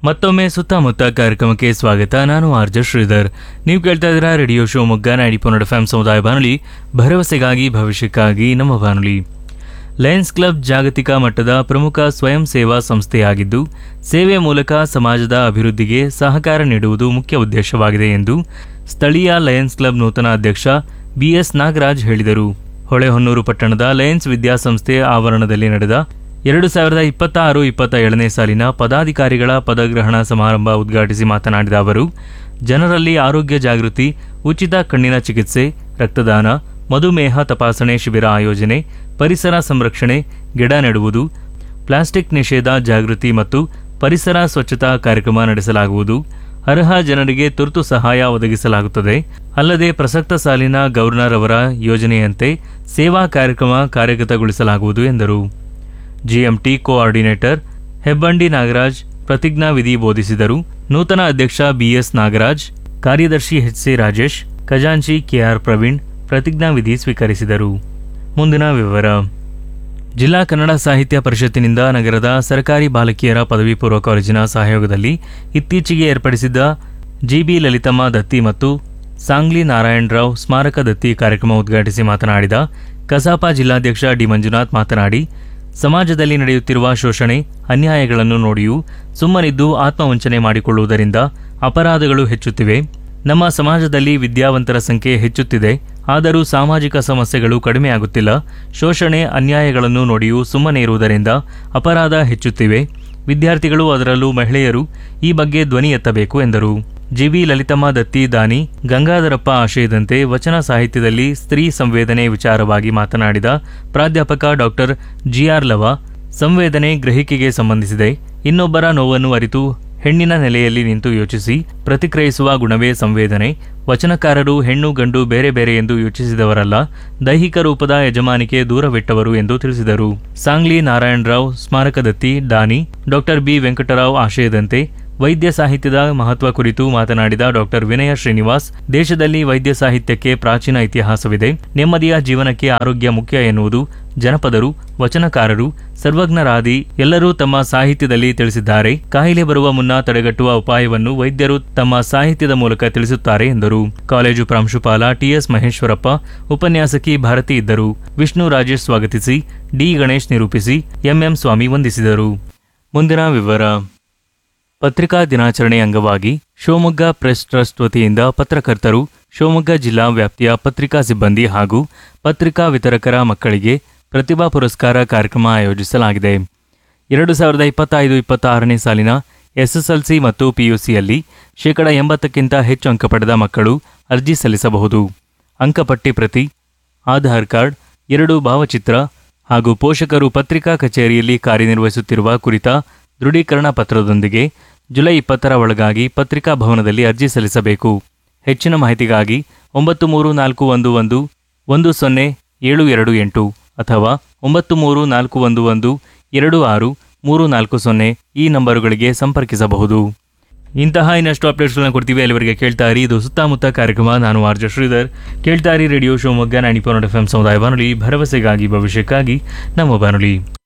ಮತ್ತೊಮ್ಮೆ ಸುತ್ತಮುತ್ತ ಕಾರ್ಯಕ್ರಮಕ್ಕೆ ಸ್ವಾಗತ ನಾನು ಆರ್ಜ ಶ್ರೀಧರ್ ನೀವು ಕೇಳ್ತಾ ಇದ್ದೀರಾ ರೇಡಿಯೋ ಶಿವಮೊಗ್ಗ ನೈಂಟಿ ಪೊನ್ನಡ ಎಫ್ ಸಮುದಾಯ ಬಾನುಲಿ ಭರವಸೆಗಾಗಿ ಭವಿಷ್ಯಕ್ಕಾಗಿ ನಮ್ಮ ಬಾನುಲಿ ಲಯನ್ಸ್ ಕ್ಲಬ್ ಜಾಗತಿಕ ಮಟ್ಟದ ಪ್ರಮುಖ ಸ್ವಯಂ ಸೇವಾ ಸಂಸ್ಥೆಯಾಗಿದ್ದು ಸೇವೆ ಮೂಲಕ ಸಮಾಜದ ಅಭಿವೃದ್ಧಿಗೆ ಸಹಕಾರ ನೀಡುವುದು ಮುಖ್ಯ ಉದ್ದೇಶವಾಗಿದೆ ಎಂದು ಸ್ಥಳೀಯ ಲಯನ್ಸ್ ಕ್ಲಬ್ ನೂತನ ಅಧ್ಯಕ್ಷ ಬಿಎಸ್ ನಾಗರಾಜ್ ಹೇಳಿದರು ಹೊಳೆಹೊನ್ನೂರು ಪಟ್ಟಣದ ಲಯನ್ಸ್ ವಿದ್ಯಾಸಂಸ್ಥೆ ಆವರಣದಲ್ಲಿ ನಡೆದ ಎರಡು ಸಾವಿರದ ಇಪ್ಪತ್ತಾರು ಇಪ್ಪತ್ತ ಏಳನೇ ಸಾಲಿನ ಪದಾಧಿಕಾರಿಗಳ ಪದಗ್ರಹಣ ಸಮಾರಂಭ ಉದ್ಘಾಟಿಸಿ ಮಾತನಾಡಿದ ಅವರು ಜನರಲ್ಲಿ ಆರೋಗ್ಯ ಜಾಗೃತಿ ಉಚಿತ ಕಣ್ಣಿನ ಚಿಕಿತ್ಸೆ ರಕ್ತದಾನ ಮಧುಮೇಹ ತಪಾಸಣೆ ಶಿಬಿರ ಆಯೋಜನೆ ಪರಿಸರ ಸಂರಕ್ಷಣೆ ಗಿಡ ನೆಡುವುದು ಪ್ಲಾಸ್ಟಿಕ್ ನಿಷೇಧ ಜಾಗೃತಿ ಮತ್ತು ಪರಿಸರ ಸ್ವಚ್ಛತಾ ಕಾರ್ಯಕ್ರಮ ನಡೆಸಲಾಗುವುದು ಅರ್ಹ ಜನರಿಗೆ ತುರ್ತು ಸಹಾಯ ಒದಗಿಸಲಾಗುತ್ತದೆ ಅಲ್ಲದೆ ಪ್ರಸಕ್ತ ಸಾಲಿನ ಗವರ್ನರ್ ಅವರ ಯೋಜನೆಯಂತೆ ಸೇವಾ ಕಾರ್ಯಕ್ರಮ ಕಾರ್ಯಗತಗೊಳಿಸಲಾಗುವುದು ಎಂದರು ಜಿಎಂಟಿ ಕೋಆರ್ಡಿನೇಟರ್ ಹೆಬ್ಬಂಡಿ ನಾಗರಾಜ್ ಪ್ರತಿಜ್ಞಾ ವಿಧಿ ಬೋಧಿಸಿದರು ನೂತನ ಅಧ್ಯಕ್ಷ ಬಿಎಸ್ ನಾಗರಾಜ್ ಕಾರ್ಯದರ್ಶಿ ಎಚ್ಸಿ ರಾಜೇಶ್ ಖಜಾಂಚಿ ಕೆಆರ್ ಪ್ರವೀಣ್ ಪ್ರತಿಜ್ಞಾ ವಿಧಿ ಸ್ವೀಕರಿಸಿದರು ಮುಂದಿನ ವಿವರ ಜಿಲ್ಲಾ ಕನ್ನಡ ಸಾಹಿತ್ಯ ಪರಿಷತ್ತಿನಿಂದ ನಗರದ ಸರ್ಕಾರಿ ಬಾಲಕಿಯರ ಪದವಿ ಪೂರ್ವ ಕಾಲೇಜಿನ ಸಹಯೋಗದಲ್ಲಿ ಇತ್ತೀಚೆಗೆ ಏರ್ಪಡಿಸಿದ್ದ ಜಿಬಿ ಲಲಿತಮ್ಮ ದತ್ತಿ ಮತ್ತು ಸಾಂಗ್ಲಿ ನಾರಾಯಣರಾವ್ ಸ್ಮಾರಕ ದತ್ತಿ ಕಾರ್ಯಕ್ರಮ ಉದ್ಘಾಟಿಸಿ ಮಾತನಾಡಿದ ಕಸಾಪ ಜಿಲ್ಲಾಧ್ಯಕ್ಷ ಡಿ ಮಂಜುನಾಥ್ ಮಾತನಾಡಿ ಸಮಾಜದಲ್ಲಿ ನಡೆಯುತ್ತಿರುವ ಶೋಷಣೆ ಅನ್ಯಾಯಗಳನ್ನು ನೋಡಿಯೂ ಸುಮ್ಮನಿದ್ದು ಆತ್ಮವಂಚನೆ ಮಾಡಿಕೊಳ್ಳುವುದರಿಂದ ಅಪರಾಧಗಳು ಹೆಚ್ಚುತ್ತಿವೆ ನಮ್ಮ ಸಮಾಜದಲ್ಲಿ ವಿದ್ಯಾವಂತರ ಸಂಖ್ಯೆ ಹೆಚ್ಚುತ್ತಿದೆ ಆದರೂ ಸಾಮಾಜಿಕ ಸಮಸ್ಯೆಗಳು ಕಡಿಮೆಯಾಗುತ್ತಿಲ್ಲ ಶೋಷಣೆ ಅನ್ಯಾಯಗಳನ್ನು ನೋಡಿಯೂ ಸುಮ್ಮನೆ ಇರುವುದರಿಂದ ಅಪರಾಧ ಹೆಚ್ಚುತ್ತಿವೆ ವಿದ್ಯಾರ್ಥಿಗಳು ಅದರಲ್ಲೂ ಮಹಿಳೆಯರು ಈ ಬಗ್ಗೆ ಧ್ವನಿ ಎತ್ತಬೇಕು ಎಂದರು ಜಿವಿ ಲಲಿತಮ್ಮ ದತ್ತಿ ದಾನಿ ಗಂಗಾಧರಪ್ಪ ಆಶಯದಂತೆ ವಚನ ಸಾಹಿತ್ಯದಲ್ಲಿ ಸ್ತ್ರೀ ಸಂವೇದನೆ ವಿಚಾರವಾಗಿ ಮಾತನಾಡಿದ ಪ್ರಾಧ್ಯಾಪಕ ಡಾಕ್ಟರ್ ಜಿಆರ್ ಲವ ಸಂವೇದನೆ ಗ್ರಹಿಕೆಗೆ ಸಂಬಂಧಿಸಿದೆ ಇನ್ನೊಬ್ಬರ ನೋವನ್ನು ಅರಿತು ಹೆಣ್ಣಿನ ನೆಲೆಯಲ್ಲಿ ನಿಂತು ಯೋಚಿಸಿ ಪ್ರತಿಕ್ರಿಯಿಸುವ ಗುಣವೇ ಸಂವೇದನೆ ವಚನಕಾರರು ಹೆಣ್ಣು ಗಂಡು ಬೇರೆ ಬೇರೆ ಎಂದು ಯೋಚಿಸಿದವರಲ್ಲ ದೈಹಿಕ ರೂಪದ ಯಜಮಾನಿಕೆ ದೂರವಿಟ್ಟವರು ಎಂದು ತಿಳಿಸಿದರು ಸಾಂಗ್ಲಿ ನಾರಾಯಣರಾವ್ ಸ್ಮಾರಕದತ್ತಿ ದಾನಿ ಡಾಕ್ಟರ್ ಬಿ ವೆಂಕಟರಾವ್ ಆಶಯದಂತೆ ವೈದ್ಯ ಸಾಹಿತ್ಯದ ಮಹತ್ವ ಕುರಿತು ಮಾತನಾಡಿದ ಡಾಕ್ಟರ್ ವಿನಯ ಶ್ರೀನಿವಾಸ್ ದೇಶದಲ್ಲಿ ವೈದ್ಯ ಸಾಹಿತ್ಯಕ್ಕೆ ಪ್ರಾಚೀನ ಇತಿಹಾಸವಿದೆ ನೆಮ್ಮದಿಯ ಜೀವನಕ್ಕೆ ಆರೋಗ್ಯ ಮುಖ್ಯ ಎನ್ನುವುದು ಜನಪದರು ವಚನಕಾರರು ಸರ್ವಜ್ಞರಾದಿ ಎಲ್ಲರೂ ತಮ್ಮ ಸಾಹಿತ್ಯದಲ್ಲಿ ತಿಳಿಸಿದ್ದಾರೆ ಕಾಯಿಲೆ ಬರುವ ಮುನ್ನ ತಡೆಗಟ್ಟುವ ಉಪಾಯವನ್ನು ವೈದ್ಯರು ತಮ್ಮ ಸಾಹಿತ್ಯದ ಮೂಲಕ ತಿಳಿಸುತ್ತಾರೆ ಎಂದರು ಕಾಲೇಜು ಪ್ರಾಂಶುಪಾಲ ಟಿಎಸ್ ಮಹೇಶ್ವರಪ್ಪ ಉಪನ್ಯಾಸಕಿ ಭಾರತಿ ಇದ್ದರು ವಿಷ್ಣು ರಾಜೇಶ್ ಸ್ವಾಗತಿಸಿ ಡಿ ಗಣೇಶ್ ನಿರೂಪಿಸಿ ಎಂಎಂ ಸ್ವಾಮಿ ವಂದಿಸಿದರು ಮುಂದಿನ ವಿವರ ಪತ್ರಿಕಾ ದಿನಾಚರಣೆ ಅಂಗವಾಗಿ ಶಿವಮೊಗ್ಗ ಪ್ರೆಸ್ ಟ್ರಸ್ಟ್ ವತಿಯಿಂದ ಪತ್ರಕರ್ತರು ಶಿವಮೊಗ್ಗ ಜಿಲ್ಲಾ ವ್ಯಾಪ್ತಿಯ ಪತ್ರಿಕಾ ಸಿಬ್ಬಂದಿ ಹಾಗೂ ಪತ್ರಿಕಾ ವಿತರಕರ ಮಕ್ಕಳಿಗೆ ಪ್ರತಿಭಾ ಪುರಸ್ಕಾರ ಕಾರ್ಯಕ್ರಮ ಆಯೋಜಿಸಲಾಗಿದೆ ಎರಡು ಸಾವಿರದ ಇಪ್ಪತ್ತೈದು ಇಪ್ಪತ್ತಾರನೇ ಸಾಲಿನ ಎಸ್ಎಸ್ಎಲ್ಸಿ ಮತ್ತು ಪಿಯುಸಿಯಲ್ಲಿ ಶೇಕಡ ಎಂಬತ್ತಕ್ಕಿಂತ ಹೆಚ್ಚು ಅಂಕ ಪಡೆದ ಮಕ್ಕಳು ಅರ್ಜಿ ಸಲ್ಲಿಸಬಹುದು ಅಂಕಪಟ್ಟಿ ಪ್ರತಿ ಆಧಾರ್ ಕಾರ್ಡ್ ಎರಡು ಭಾವಚಿತ್ರ ಹಾಗೂ ಪೋಷಕರು ಪತ್ರಿಕಾ ಕಚೇರಿಯಲ್ಲಿ ಕಾರ್ಯನಿರ್ವಹಿಸುತ್ತಿರುವ ಕುರಿತ ದೃಢೀಕರಣ ಪತ್ರದೊಂದಿಗೆ ಜುಲೈ ಇಪ್ಪತ್ತರ ಒಳಗಾಗಿ ಪತ್ರಿಕಾ ಭವನದಲ್ಲಿ ಅರ್ಜಿ ಸಲ್ಲಿಸಬೇಕು ಹೆಚ್ಚಿನ ಮಾಹಿತಿಗಾಗಿ ಒಂಬತ್ತು ಮೂರು ನಾಲ್ಕು ಒಂದು ಒಂದು ಒಂದು ಸೊನ್ನೆ ಏಳು ಎರಡು ಎಂಟು ಅಥವಾ ಒಂಬತ್ತು ಮೂರು ನಾಲ್ಕು ಒಂದು ಒಂದು ಎರಡು ಆರು ಮೂರು ನಾಲ್ಕು ಸೊನ್ನೆ ಈ ನಂಬರುಗಳಿಗೆ ಸಂಪರ್ಕಿಸಬಹುದು ಇಂತಹ ಇನ್ನಷ್ಟು ಅಪ್ಡೇಟ್ಸ್ಗಳನ್ನ ಕೊಡ್ತೀವಿ ಅಲ್ಲಿವರೆಗೆ ಕೇಳ್ತಾ ಇರಿ ಇದು ಸುತ್ತಮುತ್ತ ಕಾರ್ಯಕ್ರಮ ನಾನು ಆರ್ಜ ಶ್ರೀಧರ್ ಕೇಳ್ತಾ ಇರಿ radio Shivamogga ninety point F M ಸಮುದಾಯ ಬಾನುಲಿ ಭರವಸೆಗಾಗಿ ಭವಿಷ್ಯಕ್ಕಾಗಿ ನಮ್ಮ ಬಾನುಲಿ